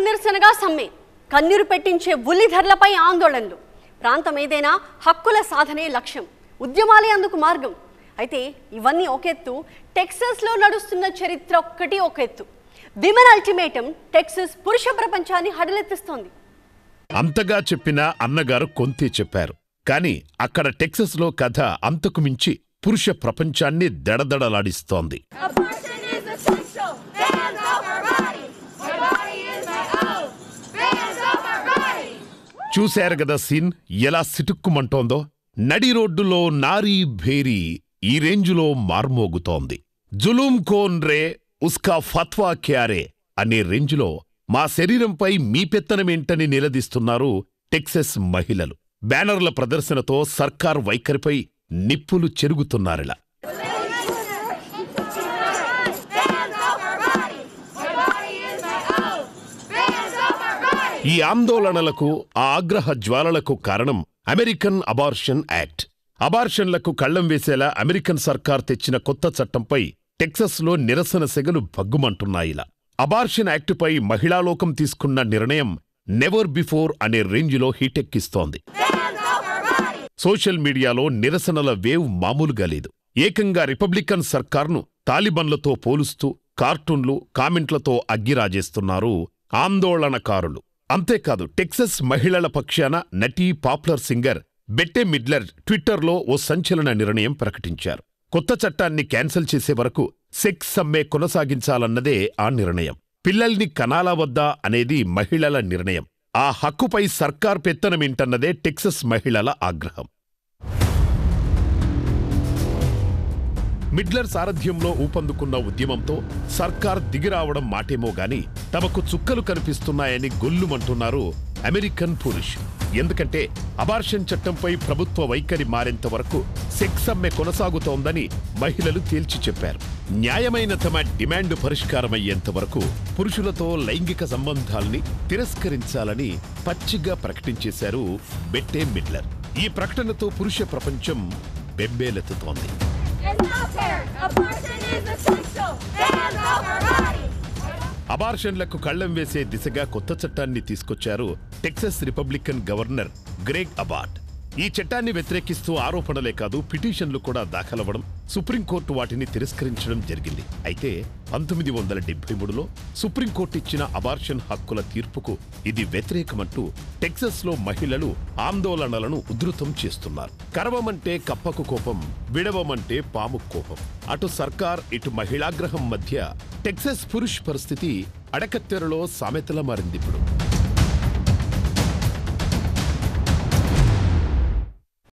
నిరసనగా సమ్మె కన్నీరు పెట్టించే ఉల్లి ధరలపై ఆందోళనలు ప్రాంతం ఏదైనా హక్కుల సాధనే లక్ష్యం ఉద్యమాలే అందుకు మార్గం అయితే ఇవన్నీ ఒక ఎత్తు టెక్సస్లో నడుస్తున్న చరిత్ర ఒక్కటి ఒక ఎత్తు విమెన్ అల్టిమేటం టెక్సస్ పురుష ప్రపంచాన్ని హడలెత్తిస్తోంది అంతగా చెప్పిన అన్నగారు కొంతే చెప్పారు కాని అక్కడ టెక్సస్లో కథ అంతకు మించి పురుష ప్రపంచాన్ని దడదడలాడిస్తోంది Abortion is essential. Hands off our body. My body is my own. Hands off our body. చూశారు గదా సీన్ ఎలా సిటుక్కుమంటోందో నడి రోడ్డులో నారీ భేరీ ఈ రేంజులో మార్మోగుతోంది జులూం కోన్ రే ఉస్కా ఫత్వా క్యారే అనే రేంజులో మా శరీరంపై మీ పెత్తనమేంటని నిలదీస్తున్నారు టెక్సస్ మహిళలు బ్యానర్ల ప్రదర్శనతో సర్కార్ వైఖరిపై నిప్పులు చెరుగుతున్నారిలా Hands off our body. My body is my own. Hands off our body. ఈ ఆందోళనలకు ఆ ఆగ్రహ జ్వాలలకు కారణం అమెరికన్ అబార్షన్ యాక్ట్ అబార్షన్లకు కళ్లం వేసేలా అమెరికన్ సర్కార్ తెచ్చిన కొత్త చట్టంపై టెక్సస్లో నిరసన సెగలు భగ్గుమంటున్నాయిలా అబార్షన్ యాక్టుపై మహిళాలోకం తీసుకున్న నిర్ణయం నెవర్ బిఫోర్ అనే రేంజిలో హీటెక్కిస్తోంది Hands off our body. Social మీడియాలో నిరసనల వేవ్ మామూలుగా లేదు ఏకంగా రిపబ్లికన్ సర్కార్ను తాలిబన్లతో పోలుస్తూ కార్టూన్లు కామెంట్లతో అగ్గిరాజేస్తున్నారు ఆందోళనకారులు అంతేకాదు టెక్సస్ మహిళల పక్షాన నటీ పాపులర్ సింగర్ బెట్టె మిడ్లర్ ట్విట్టర్లో ఓ సంచలన నిర్ణయం ప్రకటించారు కొత్త చట్టాన్ని క్యాన్సిల్ చేసే వరకు సెక్స్ సమ్మె కొనసాగించాలన్నదే ఆ నిర్ణయం పిల్లల్ని కనాలా వద్దా అనేది మహిళల నిర్ణయం ఆ హక్కుపై సర్కార్ పెత్తనమేంటన్నదే టెక్సస్ మహిళల ఆగ్రహం మిడ్లర్ సారథ్యంలో ఊపందుకున్న ఉద్యమంతో సర్కార్ దిగిరావడం మాటేమో గాని తమకు చుక్కలు కనిపిస్తున్నాయని గొల్లుమంటున్నారు అమెరికన్ పురుష్ ఎందుకంటే అబార్షన్ చట్టంపై ప్రభుత్వ వైఖరి మారేంత వరకు సెక్స్ సమ్మె కొనసాగుతోందని మహిళలు తేల్చి చెప్పారు న్యాయమైన తమ డిమాండ్ పరిష్కారమయ్యేంత వరకు పురుషులతో లైంగిక సంబంధాల్ని తిరస్కరించాలని పచ్చిగా ప్రకటించేశారు బెట్టే మిడ్లర్ ఈ ప్రకటనతో పురుష ప్రపంచం బెంబేలెత్తుతోంది It's not fair. Abortion is essential. Hands off our body. అబార్షన్లకు కళ్లం వేసే దిశగా కొత్త చట్టాన్ని తీసుకొచ్చారు Texas Republican governor Greg Abbott ఈ చట్టాన్ని వ్యతిరేకిస్తూ ఆరోపణలే కాదు పిటిషన్లు కూడా దాఖలవ్వడం సుప్రీంకోర్టు వాటిని తిరస్కరించడం జరిగింది అయితే పంతొమ్మిది వందల డెబ్బై మూడులో సుప్రీంకోర్టు ఇచ్చిన అబార్షన్ హక్కుల తీర్పుకు ఇది వ్యతిరేకమంటూ టెక్సస్లో మహిళలు ఆందోళనలను ఉధృతం చేస్తున్నారు కరవమంటే కప్పకు కోపం విడవమంటే పాము కోపం అటు సర్కార్ ఇటు మహిళాగ్రహం మధ్య టెక్సస్ పురుష్ పరిస్థితి అడకత్తెరలో సామెతలా మారింది ఇప్పుడు